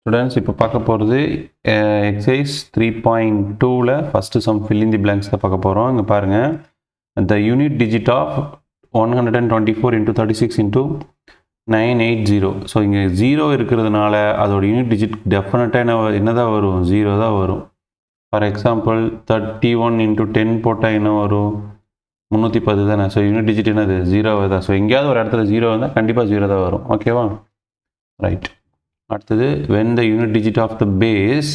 students இப்போ பார்க்க போகிறது எக்ஸைஸ் த்ரீ பாயிண்ட் டூவில் first sum fill in the blanks தான் பார்க்க போகிறோம் இங்கே பாருங்கள் the unit digit of one hundred and twenty four into thirty six into nine eight zero so இங்கே ஜீரோ இருக்கிறதுனால அதோட யூனிட் டிஜிட் டெஃபினட்டாக என்ன வ- என்ன தான் வரும் ஜீரோ தான் வரும் for example thirty one into ten போட்டால் என்ன வரும் முந்நூற்றி பத்து தானே ஸோ யூனிட் டிஜிட் என்னது ஜீரோ தான் ஸோ எங்கேயாவது ஒரு இடத்துல ஜீரோ வந்தால் கண்டிப்பாக ஜீரோ தான் வரும் ஓகேவா ரைட் அடுத்தது when the unit digit of the base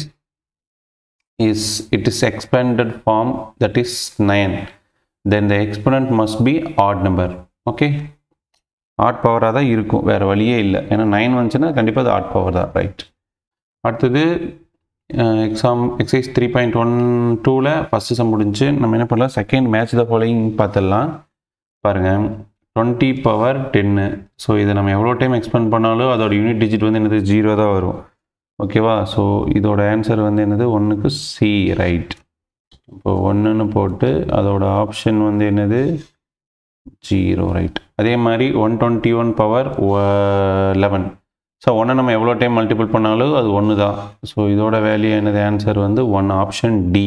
is it is expanded form that is 9 then the exponent must be odd number okay odd பவராக தான் இருக்கும் வேறு வழியே இல்லை ஏன்னா நைன் வந்துச்சுன்னா கண்டிப்பாக அது ஆட் பவர் தான் ரைட் அடுத்தது exam exercise three point one டூவில் ஃபஸ்ட்டு சம் முடிஞ்சு நம்ம என்ன பண்ணலாம் செகண்ட் மேட்ச் த ஃபாலோயிங் பார்த்துடலாம் பாருங்கள் டுவெண்ட்டி பவர் டென்னு ஸோ இதை நம்ம எவ்வளோ டைம் எக்ஸ்பெண்ட் பண்ணாலும் அதோட யூனிட் டிஜிட் வந்து என்னது ஜீரோ தான் வரும் ஓகேவா ஸோ இதோட ஆன்சர் வந்து என்னது ஒன்றுக்கு சி ரைட் இப்போ ஒன்றுன்னு போட்டு அதோட ஆப்ஷன் வந்து என்னது ஜீரோ ரைட் அதே மாதிரி one twenty one power eleven so ஒன்றை நம்ம எவ்வளோ டைம் மல்டிபிள் பண்ணாலும் அது ஒன்று தான் ஸோ இதோட வேல்யூ என்னது ஆன்சர் வந்து ஒன் ஆப்ஷன் டி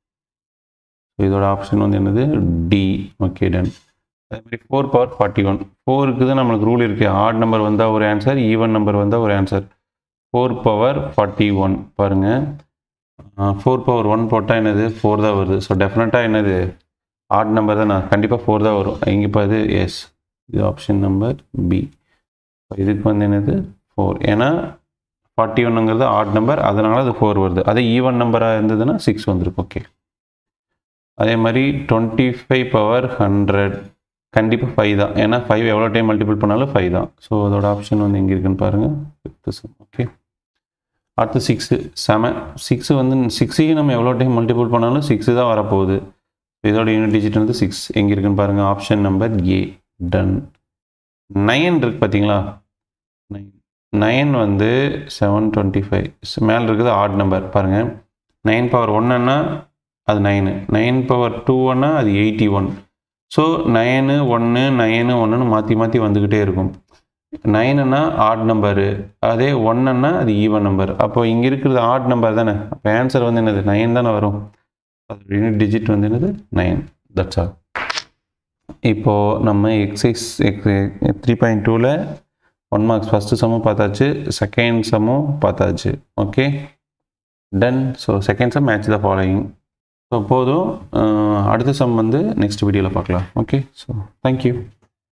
இதோட ஆப்ஷன் வந்து என்னது டி ஓகே டன் அதே மாதிரி ஃபோர் பவர் ஃபார்ட்டி ஒன் ஃபோருக்கு தான் நம்மளுக்கு ரூல் இருக்குது ஆட் நம்பர் வந்தால் ஒரு ஆன்சர் ஈவன் நம்பர் வந்தால் ஒரு answer four power forty one பாருங்கள் ஃபோர் பவர் ஒன் போட்டால் என்னது ஃபோர் தான் வருது ஸோ டெஃபினட்டாக என்னது ஆட் நம்பர் தான் நான் கண்டிப்பாக ஃபோர் தான் வரும் இங்கே பாது எஸ் இது ஆப்ஷன் நம்பர் பி இதுக்கு வந்து என்னது ஃபோர் ஏன்னா ஃபார்ட்டி ஒன்னுங்கிறது ஆட் நம்பர் அதனால அது ஃபோர் வருது அதே ஈவன் நம்பராக இருந்ததுன்னா சிக்ஸ் வந்துருக்கு ஓகே அதே மாதிரி டுவெண்ட்டி ஃபைவ் பவர் ஹண்ட்ரட் கண்டிப்பாக ஃபைவ் தான் ஏன்னா ஃபைவ் எவ்வளோ டைம் மல்டிபிள் பண்ணாலும் ஃபைவ் தான் ஸோ அதோட ஆப்ஷன் வந்து எங்கே இருக்குன்னு பாருங்கள் ஃபிஃப்த்து சம் ஓகே அடுத்து சிக்ஸு செம சிக்ஸு வந்து சிக்ஸையும் நம்ம எவ்வளோ டைம் மல்டிபிள் பண்ணாலும் சிக்ஸு தான் வரப்போகுது இதோட யூனிட் டிஜிட் வந்து சிக்ஸ் எங்கே இருக்குன்னு பாருங்கள் ஆப்ஷன் நம்பர் ஏ டன் நயன் இருக்கு பார்த்தீங்களா நைன் நைன் வந்து செவன் டுவெண்ட்டி ஃபைவ் மேலே இருக்குது ஆட் நம்பர் பாருங்கள் நைன் பவர் ஒன்றுன்னா அது நைனு நைன் பவர் டூன்னா அது எயிட்டி ஒன் ஸோ நயனு ஒன்று நயனு ஒன்றுன்னு மாற்றி மாற்றி வந்துக்கிட்டே இருக்கும் நைனுன்னா ஆட் நம்பரு அதே ஒன்றுன்னா அது ஈவன் நம்பர் அப்போ இங்கே இருக்கிறது ஆட் நம்பர் தானே அப்போ ஆன்சர் வந்து என்னது நைன் தானே வரும் அதோட யூனிட் டிஜிட் வந்து என்னது நைன் தட்ஸ் ஆல் இப்போது நம்ம எக்ஸைஸ் த்ரீ பாயிண்ட் டூவில் ஒன் மார்க்ஸ் ஃபஸ்ட்டு சம்மும் பார்த்தாச்சு செகண்ட் சம்மும் பார்த்தாச்சு okay done so second sum match the following so போதும் அஹ் அடுத்த சம் வந்து நெக்ஸ்ட் வீடியோவில் பார்க்கலாம் ஓகே ஸோ தேங்க்யூ